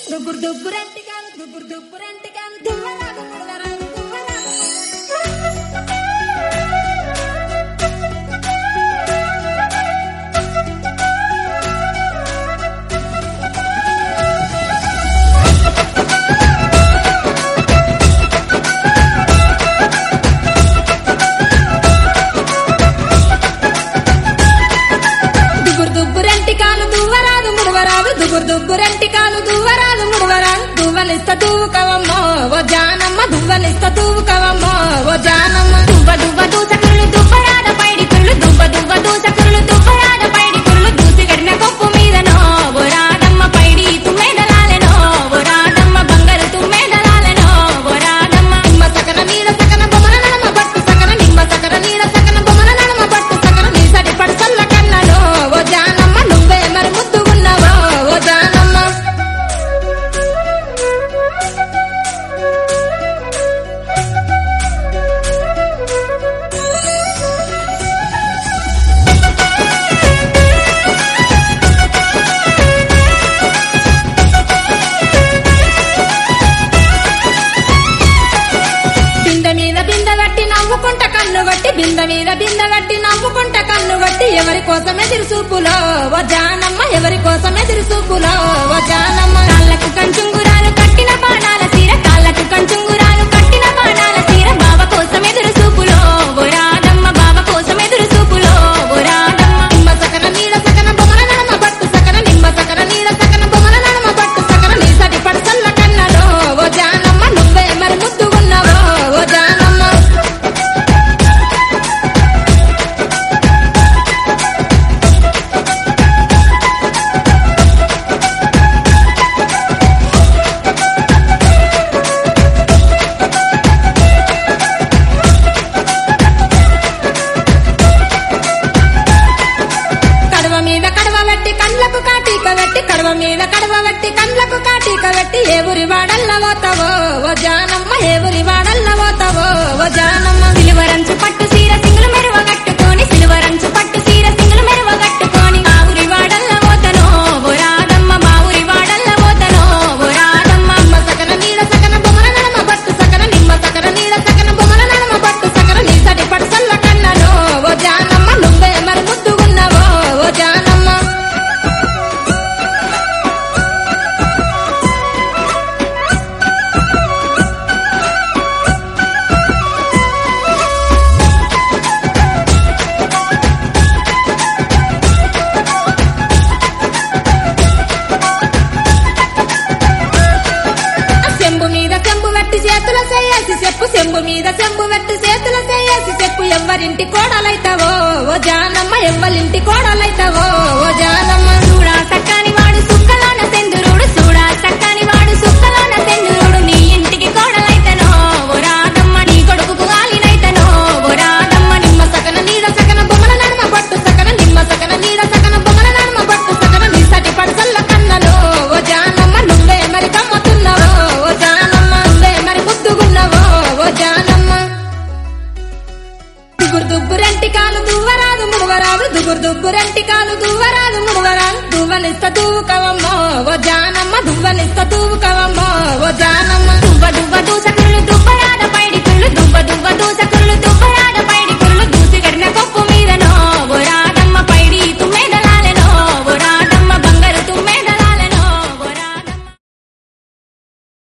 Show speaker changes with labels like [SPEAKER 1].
[SPEAKER 1] దుబ్బురు దుబ్బురంటి కాను దుబ్బురు దుబ్బురంటి కాను దువ్వరాదు ముడవరాదు దువ్వరాదు దుబ్బురు దుబ్బురంటి కాలు దువ్వరాదు ముడవరాదు దుబ్బురు దుబ్బురంటి కాలు దువ్వరాదు ముడవరాదు దువ్వలిస్త తూకవమ్మో ఓ జానమ్మ దువ్వలిస్త తూకవమ్మో ఓ జానమ్మ
[SPEAKER 2] దువ్వ దువ్వ దూసకురులు దువ్వరాద పైడి కురులు దువ్వ దువ్వ దూసకురులు దువ్వరాద పైడి కురులు దూసి గడిన కొప్పు మీదనో ఓ రాధమ్మ పైడి తుమ్మెదలాలెనో ఓ రాధమ్మ బంగారు తుమ్మెదలాలెనో ఓ రాధమ్మ
[SPEAKER 1] నిమ్మ సకన నీడ సకన బొమ్మల నడమ బట్టు సకన నిమ్మ సకన నీడ సకన బొమ్మల నడమ బట్టు సకన నీ సడి పడసల్ల కన్నలో ఓ జానమ్మ నువ్వే మరి ముద్దుగున్నావో ఓ జానమ్మ బిందె మీద బిందె పెట్టి నవ్వుకుంట కన్ను గట్టి బిందె మీద బిందె పెట్టి నవ్వుకుంట కన్ను గట్టి ఎవరి కోసం ఎదురు చూపులో ఓ జానమ్మ ఎవరి కోసం ఎదురు చూపులో ఓ జానమ్మ
[SPEAKER 2] కాళ్ళకు కంచుంగురాలు కట్టిన బాణాల సీర కాళ్ళకు కంచుంగురాలు కట్టిన బాణాల సీర బావ కోసం ఎదురు చూపులో ఓ రాధమ్మ బావ కోసం ఎదురు చూపులో ఓ రాధమ్మ
[SPEAKER 1] నిమ్మ సకన నీడ సకన బొమ్మల నడమ పట్టు సకన నిమ్మ సకన నీడ సకన బొమ్మల నడమ పట్టు సకన నీ సడి పడసల్ల కన్నలో ఓ జానమ్మ నువ్వే మరి ముద్దుగున్నావో ఓ జానమ్మ కడవ మీద కడవ పెట్టి కండ్లకు కాటీక పెట్టి కడవ మీద కడవ పెట్టి కండ్లకు కాటీక పెట్టి ఏ ఊరి వాడల్ల పోతావో ఓ జానమ్మ ఏ ఊరి వాడల్ల పోతావో ఓ జానమ్మ
[SPEAKER 2] సిలువరంచు పట్టు సీర సింగులు మెరువ కట్టుకొని సిలువరంచు పట్టు సీర సింగులు మెరువ కట్టుకొని మా ఊరి వాడల్ల పోతనో ఓ రాధమ్మ మా ఊరి వాడల్ల పోతనో ఓ రాధమ్మ
[SPEAKER 1] నిమ్మ సకన నీడ సకన బొమ్మల నడమ పట్టు సకన నిమ్మ సకన నీడ సకన బొమ్మల నడమ పట్టు సకన నీ సడి పడసల్ల కన్నలో ఓ జానమ్మ నువ్వే మరి ముద్దుగున్నావో ఓ జానమ్మ చెంబు మీద చెంబు పెట్టి చేతుల చేయాల్సి చెప్పు చెంబు మీద చెంబు పెట్టి చేతుల చేయాల్సి చెప్పు ఎవ్వరింటి కోడలైతావో ఓ జానమ్మ ఎవ్వరింటి కోడలైతావో ఓ జానమ్మ
[SPEAKER 2] చూడా సక్కని వాడు సుక్కలోన సెందురుడు చూడా సక్కని వాడు సుక్కలోన సెందురుడు నీ ఇంటికి కోడలైతనో ఓ రాధమ్మ నీ కొడుకుకు గాలినైతనో ఓ రాధమ్మ
[SPEAKER 1] నిమ్మ సకన నీడ సకన బొమ్మల నడమ పట్టు సకన నిమ్మ సకన నీడ సకన బొమ్మల నడమ పట్టు సకన నీ సటి పడసల్ల కన్నలో ఓ జానమ్మ నువ్వే మరి కమ్మతున్నావో ఓ జానమ్మ నువ్వే మరి ముద్దుగున్నావో ఓ జానమ్మ దుబ్బురు దుబ్బురంటి కాలు దువ్వరాదు ముడవరాదు దుబ్బురు దుబ్బురంటి కాలు దువ్వరాదు ముడవరాదు దువ్వలిస్త తూకవమ్మో ఓ జానమ్మ దువ్వలిస్త తూకవమ్మో ఓ జానమ్మ
[SPEAKER 2] దువ్వ దువ్వ దూసకు